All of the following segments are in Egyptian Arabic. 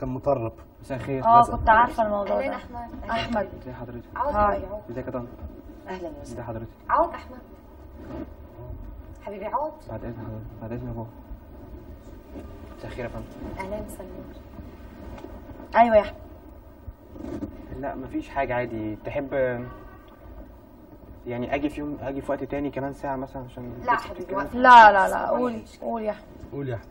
كان مطرب مساء الخير اه كنت عارفه الموضوع اهلين ده احمد احمد ازي حضرتك عود هاي. حبيبي عود ازيك يا طنط اهلا وسهلا ازي حضرتك عود احمد حبيبي عود بعد اذن حضرتك بعد اذن يا بابا مساء الخير يا فندم اهلا وسهلا ايوه يا احمد لا مفيش حاجه عادي تحب يعني اجي في يوم اجي في وقت تاني كمان ساعه مثلا عشان لا بس حبيبي تتكلم؟ وقت لا لا لا قول قول يا احمد قول يا احمد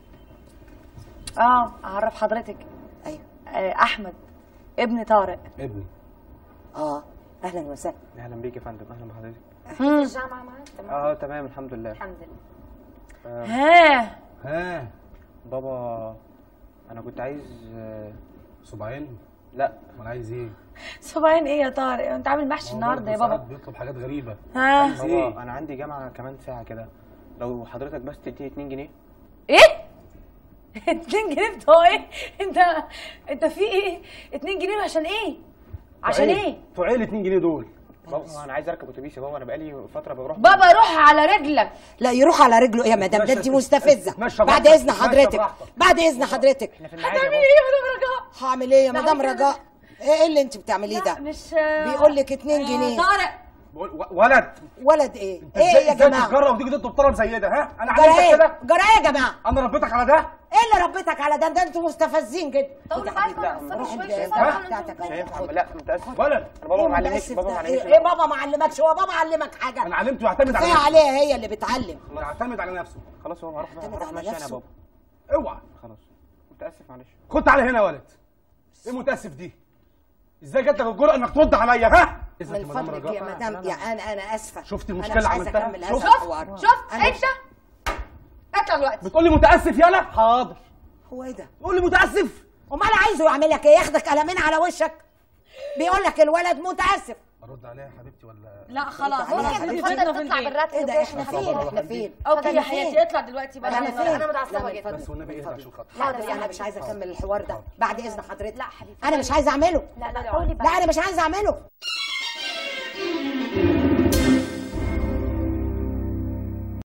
اه اعرف حضرتك ايوه آه، احمد ابن طارق ابني اه اهلا وسهلا اهلا بيك يا فندم اهلا بحضرتك في الجامعه معك تمام اه تمام الحمد لله الحمد لله ها ها بابا انا كنت عايز آه، صباعين لا ولا عايز ايه صباعين ايه يا طارق انت عامل محشي هو النهارده يا برضه بابا ساعات بيطلب حاجات غريبه ها عايز ايه بابا انا عندي جامعه كمان ساعه كده لو حضرتك بس تديني 2 جنيه ايه 2 جنيه بتوع ايه انت انت في ايه 2 جنيه عشان ايه عشان ايه بتوع ايه ال 2 جنيه دول بابا انا عايز اركب اتوبيس يا بابا انا بقالي فتره بروح بابا روح على رجلك لا يروح على رجله ايه يا مدام ده انت مستفزه اتمشى بعد براحتك، اذن اتمشى حضرتك براحتك. بعد اذن حضرتك احنا في الميعاد يا هتعملي بابا ايه يا مدام رجاء هعمل ايه يا لا، مدام كده رجاء ايه اللي انت بتعمليه لا ده مش بيقول لك 2 آه، جنيه طارق بقول و- ولد ولد ايه انت ايه ازاي يا ازاي جماعه تتجرأ وتيجي تطلب طلب زي ده ها انا جرى علمتك ايه كده جرى ايه يا جماعه انا ربيتك على ده ايه اللي ربيتك على ده ده انتوا مستفزين جدا طب خد يا تعالوا حبيبي. نقفل روح شوي انت شوي البتاع صح بتاعتك مش اهو. هينفع خد. لا متاسف ولد انا بابا ايه ما علمنيش متأسف بابا ده؟ ما علمنيش ايه إيه بابا ما علمكش هو بابا علمك حاجه انا علمته يعتمد على كفايه نفسه عليها هي اللي بتعلم يعتمد على نفسه خلاص بابا هروح بقى اعتمد هروح على ماشي انا يا نفسه. بابا اوعى خلاص متاسف معلش خد تعالى هنا يا ولد ايه متاسف دي ازاي جات لك الجرأه انك ترد عليا ها اذنك من يا مدام فضلك رجاء يا مدام يا انا انا اسفه شفت أنا المشكلة مش اللي عايزة عملتها؟ أكمل شفت؟ هذا الحوار. شوف أنا- انت اطلع دلوقتي بتقول لي متاسف يالا حاضر هو ايه ده تقول لي متاسف امال عايزه يعمل لك ايه ياخدك قلمين على وشك بيقول لك الولد متاسف ارد عليها يا حبيبتي ولا لا خلاص ممكن ممكن تفضل تفضل تطلع بالراتب ايه ده احنا وكده. فين بره احنا عندي. فين اوكي أنا يا حياتي اطلع دلوقتي بقى انا فين أنا متعصبة لا، من جدا. فضلك. بس والنبي اهدى عشان خاطر حاضر انا مش عايزه اكمل الحوار ده بعد اذن حضرتك لا حبيبي انا مش عايزه اعمله لا لا قولي لا انا مش عايزه اعمله